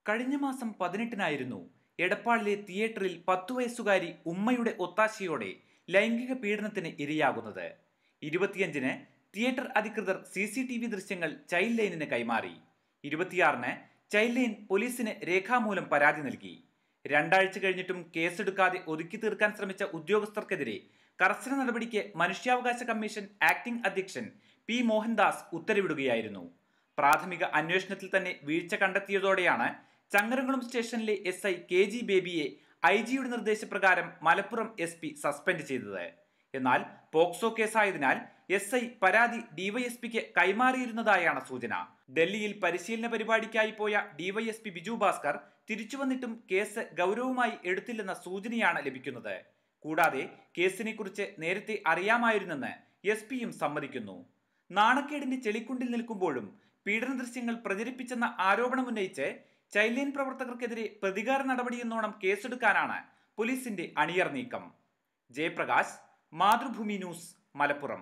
കഴിഞ്ഞ മാസം പതിനെട്ടിനായിരുന്നു എടപ്പാളിലെ തിയേറ്ററിൽ പത്തു വയസ്സുകാരി ഉമ്മയുടെ ഒത്താശയോടെ ലൈംഗിക പീഡനത്തിന് ഇരയാകുന്നത് ഇരുപത്തിയഞ്ചിന് തിയേറ്റർ അധികൃതർ സി സി ടി വി ദൃശ്യങ്ങൾ ചൈൽഡ് ലൈനിന് കൈമാറി ഇരുപത്തിയാറിന് ചൈൽഡ് ലൈൻ പോലീസിന് രേഖാമൂലം പരാതി നൽകി രണ്ടാഴ്ച കഴിഞ്ഞിട്ടും കേസെടുക്കാതെ ഒതുക്കി തീർക്കാൻ ശ്രമിച്ച ഉദ്യോഗസ്ഥർക്കെതിരെ കർശന നടപടിക്ക് മനുഷ്യാവകാശ കമ്മീഷൻ ആക്ടിംഗ് അധ്യക്ഷൻ പി മോഹൻദാസ് ഉത്തരവിടുകയായിരുന്നു പ്രാഥമിക അന്വേഷണത്തിൽ തന്നെ വീഴ്ച കണ്ടെത്തിയതോടെയാണ് ചങ്ങരംകുളം സ്റ്റേഷനിലെ എസ് ഐ കെ ജി ബേബിയെ ഐ ജിയുടെ നിർദ്ദേശപ്രകാരം മലപ്പുറം എസ് പി സസ്പെൻഡ് ചെയ്തത് എന്നാൽ പോക്സോ കേസായതിനാൽ എസ് ഐ പരാതി ഡിവൈഎസ്പിക്ക് കൈമാറിയിരുന്നതായാണ് സൂചന ഡൽഹിയിൽ പരിശീലന പരിപാടിക്കായി പോയ ഡിവൈഎസ്പി ബിജു ഭാസ്കർ തിരിച്ചു വന്നിട്ടും കേസ് ഗൗരവമായി എടുത്തില്ലെന്ന സൂചനയാണ് ലഭിക്കുന്നത് കൂടാതെ കേസിനെക്കുറിച്ച് നേരത്തെ അറിയാമായിരുന്നെന്ന് എസ് പിയും സമ്മതിക്കുന്നു നാണക്കേടിന്റെ ചെളിക്കുണ്ടിൽ നിൽക്കുമ്പോഴും പീഡന ദൃശ്യങ്ങൾ പ്രചരിപ്പിച്ചെന്ന ആരോപണമുന്നയിച്ച് ചൈൽഡ് ലൈൻ പ്രവർത്തകർക്കെതിരെ പ്രതികാര നടപടിയെന്നോണം കേസെടുക്കാനാണ് പോലീസിന്റെ അണിയർ നീക്കം ജയപ്രകാശ് മാതൃഭൂമി ന്യൂസ് മലപ്പുറം